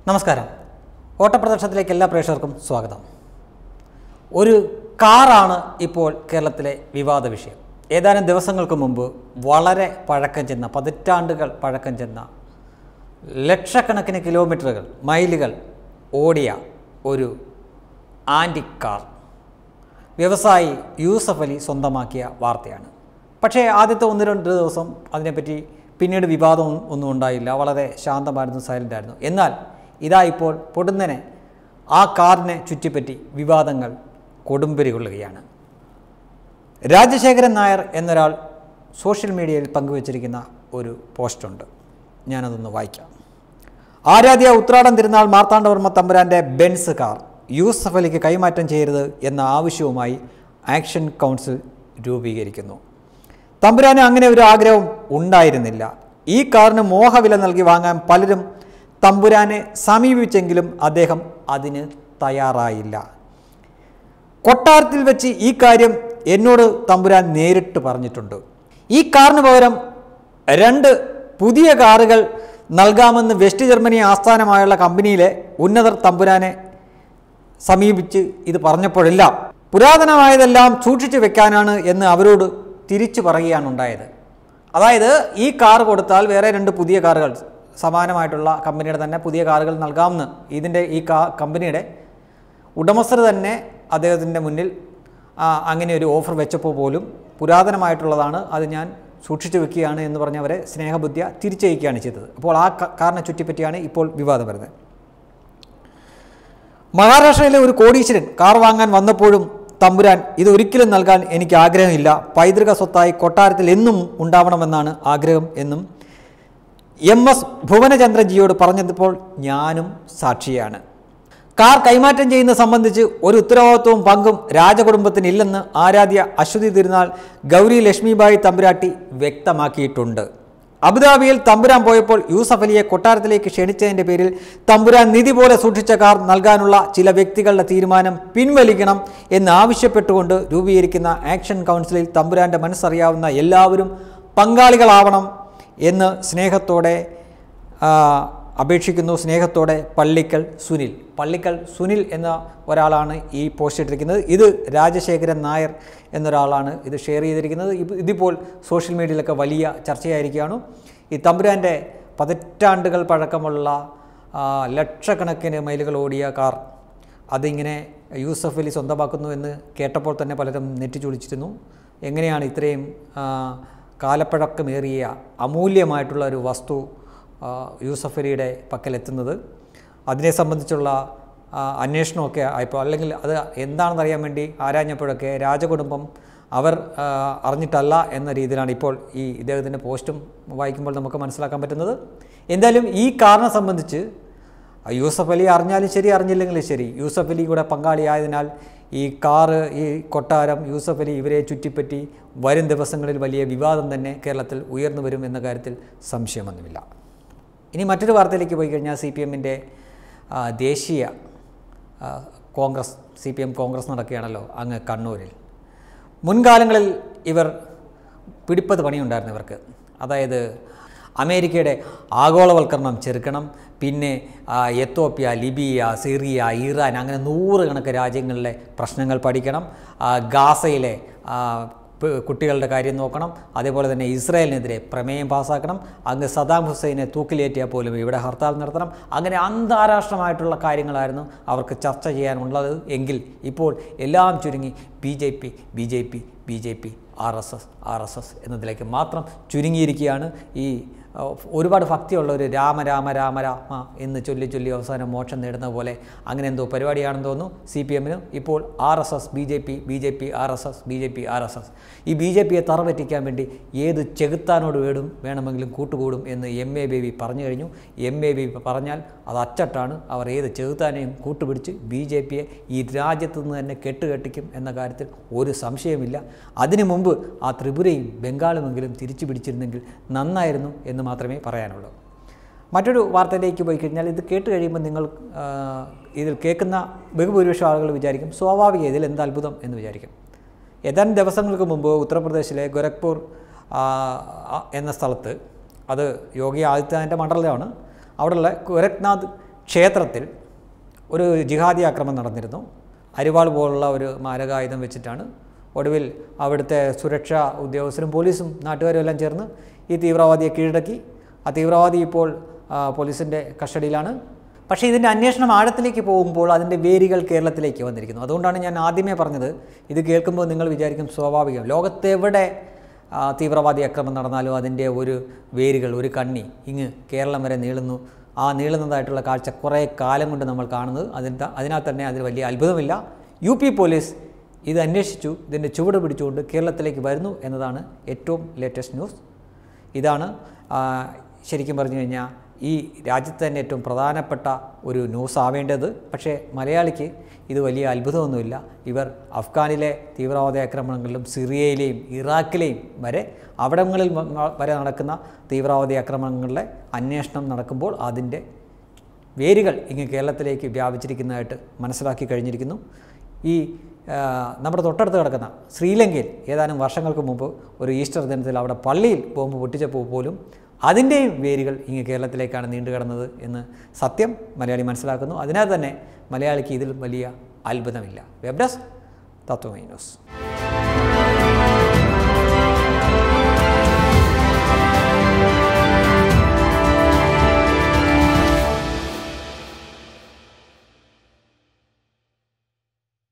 നമസ്കാരം ഓട്ടപ്രദർശനത്തിലേക്ക് എല്ലാ പ്രേക്ഷകർക്കും സ്വാഗതം ഒരു കാറാണ് ഇപ്പോൾ കേരളത്തിലെ വിവാദ വിഷയം ഏതാനും ദിവസങ്ങൾക്ക് മുമ്പ് വളരെ പഴക്കം ചെന്ന പതിറ്റാണ്ടുകൾ പഴക്കം ചെന്ന ലക്ഷക്കണക്കിന് കിലോമീറ്ററുകൾ മൈലുകൾ ഓടിയ ഒരു ആൻറ്റിക് കാർ വ്യവസായി യൂസഫ് അലി സ്വന്തമാക്കിയ വാർത്തയാണ് പക്ഷേ ആദ്യത്തെ ഒന്ന് രണ്ട് ദിവസം അതിനെപ്പറ്റി പിന്നീട് വിവാദം ഒന്നും ഉണ്ടായില്ല വളരെ ശാന്തമായിരുന്നു സൈലൻ്റ് ആയിരുന്നു എന്നാൽ ഇതാ ഇപ്പോൾ പൊടുന്നനെ ആ കാറിനെ ചുറ്റിപ്പറ്റി വിവാദങ്ങൾ കൊടുമ്പിരി കൊള്ളുകയാണ് രാജശേഖരൻ നായർ എന്നൊരാൾ സോഷ്യൽ മീഡിയയിൽ പങ്കുവച്ചിരിക്കുന്ന ഒരു പോസ്റ്റുണ്ട് ഞാനതൊന്ന് വായിക്കാം ആരാധ്യ ഉത്രാടം തിരുനാൾ മാർത്താണ്ഡവർമ്മ തമ്പുരാൻ്റെ ബെൻസ് കാർ യൂസഫ് അലിക്ക് കൈമാറ്റം ചെയ്യരുത് എന്ന ആവശ്യവുമായി ആക്ഷൻ കൗൺസിൽ രൂപീകരിക്കുന്നു തമ്പുരാന് അങ്ങനെ ഒരു ആഗ്രഹം ഉണ്ടായിരുന്നില്ല ഈ കാറിന് മോഹവില നൽകി വാങ്ങാൻ പലരും തമ്പുരാനെ സമീപിച്ചെങ്കിലും അദ്ദേഹം അതിന് തയ്യാറായില്ല കൊട്ടാരത്തിൽ വെച്ച് ഈ കാര്യം എന്നോട് തമ്പുരാൻ നേരിട്ട് പറഞ്ഞിട്ടുണ്ട് ഈ കാറിന് പകരം രണ്ട് പുതിയ കാറുകൾ നൽകാമെന്ന് വെസ്റ്റ് ജർമ്മനി ആസ്ഥാനമായുള്ള കമ്പനിയിലെ ഉന്നതർ തമ്പുരാനെ സമീപിച്ച് ഇത് പറഞ്ഞപ്പോഴെല്ലാം പുരാതനമായതെല്ലാം സൂക്ഷിച്ചു വെക്കാനാണ് എന്ന് അവരോട് തിരിച്ചു പറയുകയാണ് ഉണ്ടായത് അതായത് ഈ കാർ കൊടുത്താൽ വേറെ രണ്ട് പുതിയ കാറുകൾ സമാനമായിട്ടുള്ള കമ്പനിയുടെ തന്നെ പുതിയ കാറുകൾ നൽകാമെന്ന് ഇതിൻ്റെ ഈ കാ കമ്പനിയുടെ ഉടമസ്ഥർ തന്നെ അദ്ദേഹത്തിൻ്റെ മുന്നിൽ ആ, അങ്ങനെ ഒരു ഓഫർ വെച്ചപ്പോൾ പോലും പുരാതനമായിട്ടുള്ളതാണ് അത് ഞാൻ സൂക്ഷിച്ചു വെക്കുകയാണ് എന്ന് പറഞ്ഞ് അവരെ സ്നേഹബുദ്ധിയ തിരിച്ചയക്കുകയാണ് ചെയ്തത് അപ്പോൾ ആ ക- കാറിനെ ചുറ്റിപ്പറ്റിയാണ് ഇപ്പോൾ വിവാദം വരുന്നത് മഹാരാഷ്ട്രയിലെ ഒരു കോടീശ്വരൻ കാർ വാങ്ങാൻ വന്നപ്പോഴും തമ്പുരാൻ ഇത് ഒരിക്കലും നൽകാൻ എനിക്ക് ആഗ്രഹമില്ല പൈതൃക സ്വത്തായി കൊട്ടാരത്തിൽ എന്നും ഉണ്ടാവണമെന്നാണ് ആഗ്രഹം എന്നും എം എസ് ഭുവനചന്ദ്രജിയോട് പറഞ്ഞപ്പോൾ ഞാനും സാക്ഷിയാണ് കാർ കൈമാറ്റം ചെയ്യുന്നത് സംബന്ധിച്ച് ഒരു ഉത്തരവാദിത്വവും പങ്കും രാജകുടുംബത്തിനില്ലെന്ന് ആരാധ്യ അശ്വതി തിരുനാൾ ഗൗരി ലക്ഷ്മിബായി തമ്പുരാട്ടി വ്യക്തമാക്കിയിട്ടുണ്ട് അബുദാബിയിൽ തമ്പുരാൻ പോയപ്പോൾ യൂസഫ് അലിയെ കൊട്ടാരത്തിലേക്ക് ക്ഷണിച്ചതിൻ്റെ പേരിൽ തമ്പുരാൻ നിധി പോലെ സൂക്ഷിച്ച കാർ നൽകാനുള്ള ചില വ്യക്തികളുടെ തീരുമാനം പിൻവലിക്കണം എന്ന് ആവശ്യപ്പെട്ടുകൊണ്ട് രൂപീകരിക്കുന്ന ആക്ഷൻ കൗൺസിലിൽ തമ്പുരാൻ്റെ മനസ്സറിയാവുന്ന എല്ലാവരും പങ്കാളികളാവണം എന്ന് സ്നേഹത്തോടെ ആ, അപേക്ഷിക്കുന്നു സ്നേഹത്തോടെ പള്ളിക്കൽ സുനിൽ പള്ളിക്കൽ സുനിൽ എന്ന ഒരാളാണ് ഈ പോസ്റ്റ് ഇട്ടിരിക്കുന്നത് ഇത് രാജശേഖരൻ നായർ എന്നൊരാളാണ് ഇത് ഷെയർ ചെയ്തിരിക്കുന്നത് ഇത് ഇതിപ്പോൾ സോഷ്യൽ മീഡിയയിലൊക്കെ വലിയ ചർച്ചയായിരിക്കുകയാണ് ഈ തമ്പുരാൻ്റെ പതിറ്റാണ്ടുകൾ പഴക്കമുള്ള ആ, ലക്ഷക്കണക്കിന് മൈലുകൾ ഓടിയ കാർ അതിങ്ങനെ യൂസഫ് അലി സ്വന്തമാക്കുന്നു എന്ന് കേട്ടപ്പോൾ തന്നെ പലരും നെറ്റിച്ചുളിച്ചിരുന്നു എങ്ങനെയാണ് ഇത്രയും ആ, കാലപ്പഴക്കമേറിയ അമൂല്യമായിട്ടുള്ള ഒരു വസ്തു ആ, യൂസഫ് അലിയുടെ പക്കലെത്തുന്നത് അതിനെ സംബന്ധിച്ചുള്ള ആ, അന്വേഷണമൊക്കെ ആയപ്പോൾ അല്ലെങ്കിൽ അത് എന്താണെന്ന് അറിയാൻ വേണ്ടി ആരാഞ്ഞപ്പോഴൊക്കെ രാജകുടുംബം അവർ ആ, അറിഞ്ഞിട്ടല്ല എന്ന രീതിയിലാണ് ഇപ്പോൾ ഈ ഇദ്ദേഹത്തിൻ്റെ പോസ്റ്റും വായിക്കുമ്പോൾ നമുക്ക് മനസ്സിലാക്കാൻ പറ്റുന്നത് എന്തായാലും ഈ കാരണം സംബന്ധിച്ച് യൂസഫ് അലി അറിഞ്ഞാലും ശരി അറിഞ്ഞില്ലെങ്കിലും ശരി യൂസഫ് അലി കൂടെ പങ്കാളിയായതിനാൽ ഈ കാറ് ഈ കൊട്ടാരം യൂസഫ് അലി ഇവരെ ചുറ്റിപ്പറ്റി വരും ദിവസങ്ങളിൽ വലിയ വിവാദം തന്നെ കേരളത്തിൽ ഉയർന്നു വരും എന്ന കാര്യത്തിൽ സംശയമൊന്നുമില്ല ഇനി മറ്റൊരു വാർത്തയിലേക്ക് പോയി കഴിഞ്ഞാൽ സി പി എമ്മിൻ്റെ ദേശീയ ആ, Congress C P M Congress നടക്കുകയാണല്ലോ അങ്ങ് കണ്ണൂരിൽ മുൻകാലങ്ങളിൽ ഇവർ പിടിപ്പത് പണിയുണ്ടായിരുന്നു ഇവർക്ക് അതായത് അമേരിക്കയുടെ ആഗോളവൽക്കരണം ചെറുക്കണം പിന്നെ ആ, എത്തോപ്യ ലിബിയ സിറിയ ഇറാൻ അങ്ങനെ നൂറുകണക്ക് രാജ്യങ്ങളിലെ പ്രശ്നങ്ങൾ പഠിക്കണം ആ, ഗാസയിലെ ആ, പ് കുട്ടികളുടെ കാര്യം നോക്കണം അതേപോലെ തന്നെ ഇസ്രായേലിനെതിരെ പ്രമേയം പാസ്സാക്കണം അങ്ങ് സദാം ഹുസൈനെ തൂക്കിലേറ്റിയാൽ പോലും ഇവിടെ ഹർത്താൽ നടത്തണം അങ്ങനെ അന്താരാഷ്ട്രമായിട്ടുള്ള കാര്യങ്ങളായിരുന്നു അവർക്ക് ചർച്ച ചെയ്യാനുള്ളത് എങ്കിൽ ഇപ്പോൾ എല്ലാം ചുരുങ്ങി B J P B J P B J P R S S R S S എന്നതിലേക്ക് മാത്രം ചുരുങ്ങിയിരിക്കുകയാണ് ഈ ആ, ഒരുപാട് ഭക്തിയുള്ള ഒരു രാമ രാമ രാമ രാമ എന്ന് ചൊല്ലി ചൊല്ലി അവസാനം മോക്ഷം നേടുന്ന പോലെ അങ്ങനെ എന്തോ പരിപാടിയാണെന്ന് തോന്നുന്നു സി പി എമ്മിന് ഇപ്പോൾ R S S B J P B J P R S S B J P R S S ഈ ബി ജെ പിയെ തറപറ്റിക്കാൻ വേണ്ടി ഏത് ചെകുത്താനോട് വേടും വേണമെങ്കിലും കൂട്ടുകൂടും എന്ന് എം എ ബേബി പറഞ്ഞു കഴിഞ്ഞു എം എ ബേബി പറഞ്ഞാൽ അത് അച്ചട്ടാണ് അവർ ഏത് ചെകുത്താനെയും കൂട്ടുപിടിച്ച് ബി ജെ പിയെ ഈ രാജ്യത്ത് നിന്ന് തന്നെ കെട്ടുകെട്ടിക്കും എന്ന കാര്യത്തിൽ ഒരു സംശയമില്ല അതിനു മുമ്പ് ആ ത്രിപുരയും ബംഗാളുമെങ്കിലും തിരിച്ചു പിടിച്ചിരുന്നെങ്കിൽ നന്നായിരുന്നു എന്ന് മാത്രമേ പറയാനുള്ളൂ മറ്റൊരു വാർത്തയിലേക്ക് പോയി കഴിഞ്ഞാൽ ഇത് കേട്ട് കഴിയുമ്പോൾ നിങ്ങൾ ആ, ഇതിൽ കേൾക്കുന്ന ബഹുഭൂരിപക്ഷം ആളുകൾ വിചാരിക്കും സ്വാഭാവിക ഇതിൽ എന്ത് അത്ഭുതം എന്ന് വിചാരിക്കും ഏതാനും ദിവസങ്ങൾക്ക് മുമ്പ് ഉത്തർപ്രദേശിലെ ഗോരഖ്പൂർ ആ, ആ, എന്ന സ്ഥലത്ത് അത് യോഗി ആദിത്യനാഥിൻ്റെ മണ്ഡലമാണ് അവിടെയുള്ള ഗോരഖ്നാഥ് ക്ഷേത്രത്തിൽ ഒരു ജിഹാദി ആക്രമണം നടന്നിരുന്നു അരിവാൾ പോലുള്ള ഒരു മാരകായുധം വെച്ചിട്ടാണ് ഒടുവിൽ അവിടുത്തെ സുരക്ഷാ ഉദ്യോഗസ്ഥരും പോലീസും നാട്ടുകാരും എല്ലാം ചേർന്ന് ഈ തീവ്രവാദിയെ കീഴടക്കി ആ തീവ്രവാദി ഇപ്പോൾ ആ, പോലീസിൻ്റെ കസ്റ്റഡിയിലാണ് പക്ഷേ ഇതിൻ്റെ അന്വേഷണം ആഴത്തിലേക്ക് പോകുമ്പോൾ അതിൻ്റെ വേരുകൾ കേരളത്തിലേക്ക് വന്നിരിക്കുന്നു അതുകൊണ്ടാണ് ഞാൻ ആദ്യമേ പറഞ്ഞത് ഇത് കേൾക്കുമ്പോൾ നിങ്ങൾ വിചാരിക്കും സ്വാഭാവികം ലോകത്തെവിടെ ആ, തീവ്രവാദി ആക്രമണം നടന്നാലും അതിൻ്റെ ഒരു വേരുകൾ ഒരു കണ്ണി ഇങ്ങ് കേരളം വരെ നീളുന്നു ആ നീളുന്നതായിട്ടുള്ള കാഴ്ച കുറേ കാലം കൊണ്ട് നമ്മൾ കാണുന്നത് അതിന് അതിനാൽ തന്നെ അതിൽ വലിയ അത്ഭുതമില്ല യു പി പോലീസ് ഇത് അന്വേഷിച്ചു ഇതിൻ്റെ ചുവട് പിടിച്ചുകൊണ്ട് കേരളത്തിലേക്ക് വരുന്നു എന്നതാണ് ഏറ്റവും ലേറ്റസ്റ്റ് ന്യൂസ് ഇതാണ് ആ, ശരിക്കും പറഞ്ഞു കഴിഞ്ഞാൽ ഈ രാജ്യത്ത് തന്നെ ഏറ്റവും പ്രധാനപ്പെട്ട ഒരു ന്യൂസ് ആവേണ്ടത് പക്ഷേ മലയാളിക്ക് ഇത് വലിയ അത്ഭുതമൊന്നുമില്ല ഇവർ അഫ്ഗാനിലെ തീവ്രവാദ ആക്രമണങ്ങളിലും സിറിയയിലെയും ഇറാഖിലെയും വരെ അവിടങ്ങളിൽ വ- വരെ നടക്കുന്ന തീവ്രവാദി ആക്രമണങ്ങളിലെ അന്വേഷണം നടക്കുമ്പോൾ അതിൻ്റെ വേരുകൾ ഇങ്ങ് കേരളത്തിലേക്ക് വ്യാപിച്ചിരിക്കുന്നതായിട്ട് മനസ്സിലാക്കി കഴിഞ്ഞിരിക്കുന്നു ഈ ആ, നമ്മുടെ തൊട്ടടുത്ത് കിടക്കുന്ന ശ്രീലങ്കയിൽ ഏതാനും വർഷങ്ങൾക്ക് മുമ്പ് ഒരു ഈസ്റ്റർ ദിനത്തിൽ അവിടെ പള്ളിയിൽ ബോംബ് പൊട്ടിച്ചപ്പോൾ പോലും അതിൻ്റെയും വേരുകൾ ഇങ്ങ് കേരളത്തിലേക്കാണ് നീണ്ടു കിടന്നത് എന്ന് സത്യം മലയാളി മനസ്സിലാക്കുന്നു അതിനാൽ തന്നെ മലയാളിക്ക് ഇതിൽ വലിയ അത്ഭുതമില്ല വെബ് ഡെസ്ക് തത്വമൈ ന്യൂസ്